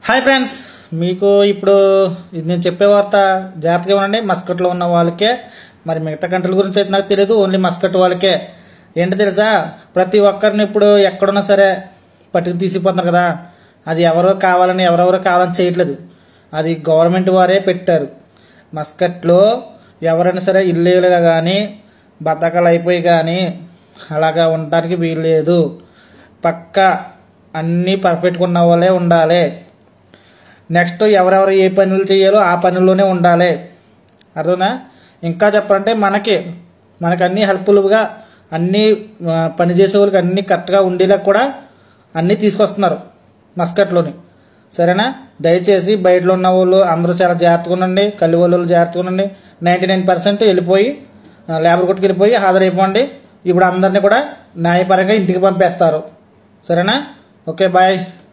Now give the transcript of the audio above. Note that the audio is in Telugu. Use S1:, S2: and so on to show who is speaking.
S1: హాయ్ ఫ్రెండ్స్ మీకు ఇప్పుడు ఇది నేను చెప్పే వార్త జాగ్రత్తగా ఉండండి మస్కట్లో ఉన్న వాళ్ళకే మరి మిగతా కంట్రీల గురించి అయితే నాకు తెలియదు ఓన్లీ మస్కట్ వాళ్ళకే ఏంటి తెలుసా ప్రతి ఒక్కరిని ఇప్పుడు ఎక్కడున్నా సరే పట్టుకు తీసిపోతున్నారు కదా అది ఎవరో కావాలని ఎవరెవరో కావాలని చేయట్లేదు అది గవర్నమెంట్ వారే పెట్టారు మస్కట్లో ఎవరైనా సరే ఇల్లీలుగా కానీ బద్దకాలు అయిపోయి కానీ అలాగా ఉండడానికి వీలు లేదు పక్క అన్నీ పర్ఫెక్ట్గా ఉన్న వాళ్ళే ఉండాలి నెక్స్ట్ ఎవరెవరు ఏ పనులు చేయాలో ఆ పనుల్లోనే ఉండాలి అర్థనా ఇంకా చెప్పాలంటే మనకి మనకి అన్ని హెల్ప్ఫుల్గా అన్ని ఆ, పని చేసే వాళ్ళకి అన్ని కరెక్ట్గా ఉండేలా కూడా అన్నీ తీసుకొస్తున్నారు మస్కట్లోని సరేనా దయచేసి బయటలో ఉన్న వాళ్ళు అందరూ చాలా జాగ్రత్తగా ఉండండి కళ్ళు వాళ్ళు జాగ్రత్తగా ఉండండి నైంటీ నైన్ పర్సెంట్ వెళ్ళిపోయి ఆ, లేబర్ కొట్టుకు వెళ్ళిపోయి హాజరైపోండి ఇప్పుడు అందరినీ కూడా న్యాయపరంగా ఇంటికి పంపేస్తారు సరేనా ఓకే బాయ్